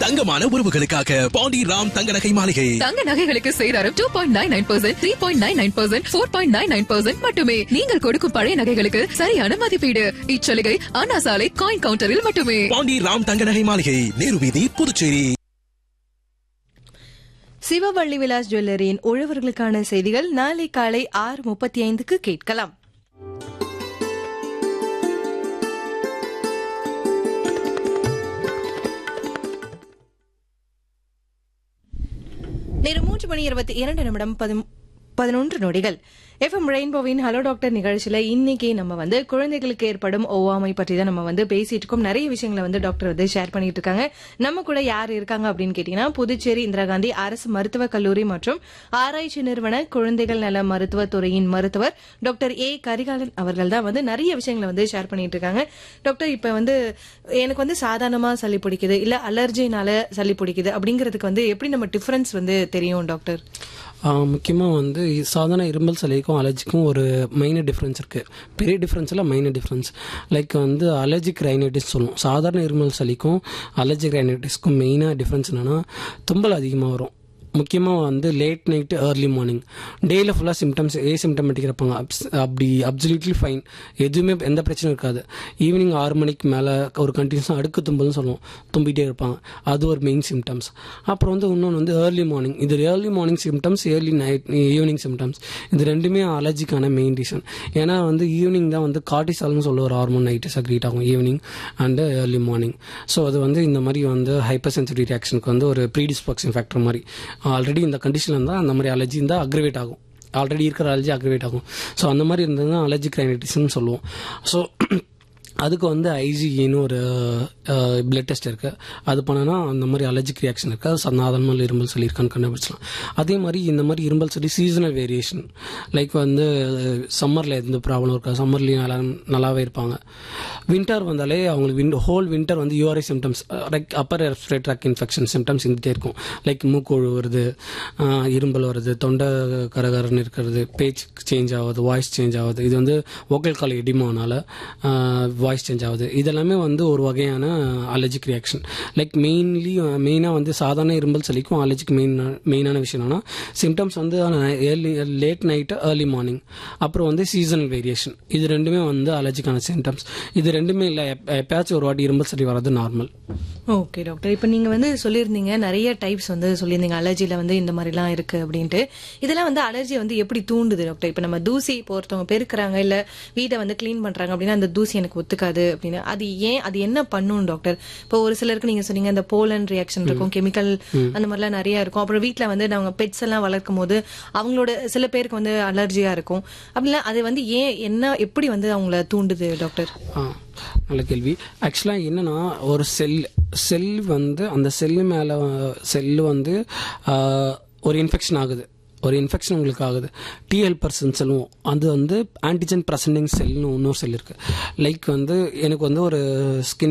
தங்கமான உறவுகளுக்காக பாண்டி ராம் தங்க நகை மாளிகை தங்க நகைகளுக்கு சேதாரம் two point nine nine percent three point nine nine percent four point nine nine percent மட்டுமே நீங்கள் கொடுக்கும் பழைய நகைகளுக்கு சரியான மதிப்பீடு இச்சலுகை அண்ணா சாலை காயின் கவுண்டரில் மட்டுமே பாண்டி ராம் தங்க நகை மாளிகை நேரு வீதி புதுச்சேரி சிவவள்ளி விலாஸ் ஜுவல்லரியின் உழவர்களுக்கான செய்திகள் நாளை காலை ஆறு முப்பத்தி ஐந்துக்கு கேட்கலாம் நேரம் மூன்று மணி இருபத்தி இரண்டு நிமிடம் பதி- பதினொன்று நொடிகள் எஃப்எம் ரெயின்போவின் ஹலோ டாக்டர் நிகழ்ச்சியில இன்னைக்கு நம்ம வந்து குழந்தைகளுக்கு ஏற்படும் ஒவ்வாமை பற்றி தான் நம்ம வந்து பேசிட்டு இருக்கோம் நிறைய விஷயங்களை வந்து டாக்டர் வந்து ஷேர் பண்ணிட்டு இருக்காங்க நம்ம கூட யார் இருக்காங்க அப்படின்னு கேட்டீங்கன்னா புதுச்சேரி இந்திரா காந்தி அரசு மருத்துவக் கல்லூரி மற்றும் ஆராய்ச்சி நிறுவன குழந்தைகள் நல மருத்துவத் துறையின் மருத்துவர் டாக்டர் ஏ கரிகாலன் அவர்கள் தான் வந்து நிறைய விஷயங்களை வந்து ஷேர் பண்ணிட்டு இருக்காங்க டாக்டர் இப்ப வந்து எனக்கு வந்து சாதாரணமா சளி பிடிக்குது இல்ல அலர்ஜினால சளி பிடிக்குது அப்படிங்கிறதுக்கு வந்து எப்படி நம்ம டிஃபரன்ஸ் வந்து தெரியும் டாக்டர் முக்கியமாக வந்து சாதாரண இருமல் சளிக்கும் அலர்ஜிக்கும் ஒரு மைனர் டிஃப்ரென்ஸ் இருக்குது பெரிய டிஃப்ரென்ஸ் இல்லை மைனர் டிஃப்ரென்ஸ் லைக் வந்து அலர்ஜிக் ரைனைட்டிஸ் சொல்லுவோம் சாதாரண இருமல் சளிக்கும் அலர்ஜிக் ரைனைட்டிஸ்க்கும் மெயினாக டிஃப்ரென்ஸ் என்னென்னா தும்பல் அதிகமாக வரும் முக்கியமாக வந்து லேட் நைட்டு ஏர்லி மார்னிங் டேயில் ஃபுல்லாக சிம்டம்ஸ் ஏ சிம்டமேட்டிக் இருப்பாங்க அப்ஸ் அப்படி அப்சல்யூட்லி ஃபைன் எதுவுமே எந்த பிரச்சனையும் இருக்காது ஈவினிங் ஆறு மணிக்கு மேலே ஒரு கண்டினியூஸாக அடுக்கு தும்பல்னு சொல்லுவோம் தும்பிட்டே இருப்பாங்க அது ஒரு மெயின் சிம்டம்ஸ் அப்புறம் வந்து இன்னொன்று வந்து ஏர்லி மார்னிங் இது early morning symptoms early night evening symptoms இது ரெண்டுமே அலர்ஜிக்கான மெயின் ரீசன் ஏன்னா வந்து ஈவினிங் தான் வந்து கார்டிசால்னு சொல்ல ஒரு ஹார்மோன் நைட்டு சக்ரீட் ஆகும் evening and early morning so அது வந்து இந்த மாதிரி வந்து ஹைப்பர் சென்சிட்டிவ் ரியாக்ஷனுக்கு வந்து ஒரு ப்ரீடிஸ்பாக்சிங் ஃபேக்டர் மாதிரி ஆல்ரெடி இந்த கண்டிஷனில் இருந்தால் அந்த மாதிரி அலர்ஜி இருந்தால் அக்ரிவேட் ஆகும் ஆல்ரெடி இருக்கிற அலர்ஜி அக்ரிவேட் ஆகும் ஸோ அந்த மாதிரி இருந்ததுன்னா அலர்ஜிக் ரைனைட்டிஸ்னு சொல்லுவோம் ஸோ அதுக்கு வந்து ஐஜிஇன்னு ஒரு பிளட் டெஸ்ட் இருக்குது அது பண்ணனா அந்த மாதிரி அலர்ஜிக் ரியாக்ஷன் இருக்குது அது சாதாரணமாக இரும்பல் சளி இருக்கான்னு கண்டுபிடிச்சலாம் அதே மாதிரி இந்த மாதிரி இரும்பல் சளி சீசனல் வேரியேஷன் லைக் வந்து சம்மரில் எந்த ப்ராப்ளம் இருக்காது சம்மர்லேயும் நல்லா நல்லாவே இருப்பாங்க வின்டர் வந்தாலே அவங்களுக்கு வின் ஹோல் வின்டர் வந்து URI symptoms like upper respiratory tract infection symptoms இருந்துகிட்டே இருக்கும் லைக் மூக்கொழு வருது ஆஹ் இரும்பல் வருது தொண்டை கரகரன்னு இருக்கிறது பேச்சு சேஞ்ச் ஆகுது வாய்ஸ் சேஞ்ச் ஆகுது இது வந்து வோக்கல் கால் எடிமானால வாய்ஸ் சேஞ்ச் ஆகுது இதெல்லாமே வந்து ஒரு வகையான அலர்ஜிக் ரியாக்ஷன் லைக் மெயின்லி மெயினாக வந்து சாதாரண இரும்பல் சளிக்கும் அலர்ஜிக் மெயின் மெயினான விஷயம் என்னன்னா சிம்டம்ஸ் வந்து early late night early morning அப்புறம் வந்து சீசனல் வேரியேஷன் இது ரெண்டுமே வந்து அலர்ஜிக்கான சிம்டம்ஸ் இது ரெண்டுமே இல்லை எப்பயாச்சும் ஒரு வாட்டி இரும்பல் சளி வர்றது நார்மல் ஓகே டாக்டர் இப்போ நீங்க வந்து சொல்லியிருந்தீங்க நிறைய டைப்ஸ் வந்து சொல்லியிருந்தீங்க அலர்ஜில வந்து இந்த மாதிரிலாம் இருக்கு அப்படின்ட்டு இதெல்லாம் வந்து அலர்ஜி வந்து எப்படி தூண்டுது டாக்டர் இப்போ நம்ம தூசி இப்போ ஒருத்தவங்க பெருக்குறாங்க இல்ல வீட்டை வந்து க்ளீன் பண்றாங்க அப்படின்னா அந்த தூசி எனக்கு ஒத்துக்காது அப்படின்னு அது ஏன் அது என்ன பண்ணும் டாக்டர் இப்போ ஒரு சிலருக்கு நீங்க சொன்னீங்க அந்த போலன் ரியாக்ஷன் இருக்கும் கெமிக்கல் அந்த மாதிரிலாம் நிறைய இருக்கும் அப்புறம் வீட்ல வந்து நாங்க பெட்ஸ் எல்லாம் வளர்க்கும் போது அவங்களோட சில பேருக்கு வந்து அலர்ஜியா இருக்கும் அப்படின்னா அது வந்து ஏன் என்ன எப்படி வந்து அவங்கள தூண்டுது டாக்டர் ஆ நல்ல கேள்வி ஆக்சுவலாக என்னன்னா ஒரு செல் செல் வந்து அந்த செல்லு மேலே செல்லு வந்து ஆ, ஒரு இன்ஃபெக்ஷன் ஆகுது ஒரு இன்ஃபெக்ஷன் உங்களுக்கு ஆகுது டிஎல் பர்சன் சொல்லுவோம் அது வந்து ஆன்டிஜன் ப்ரெசன்டிங் செல்னு இன்னொரு செல் இருக்குது லைக் வந்து எனக்கு வந்து ஒரு ஸ்கின்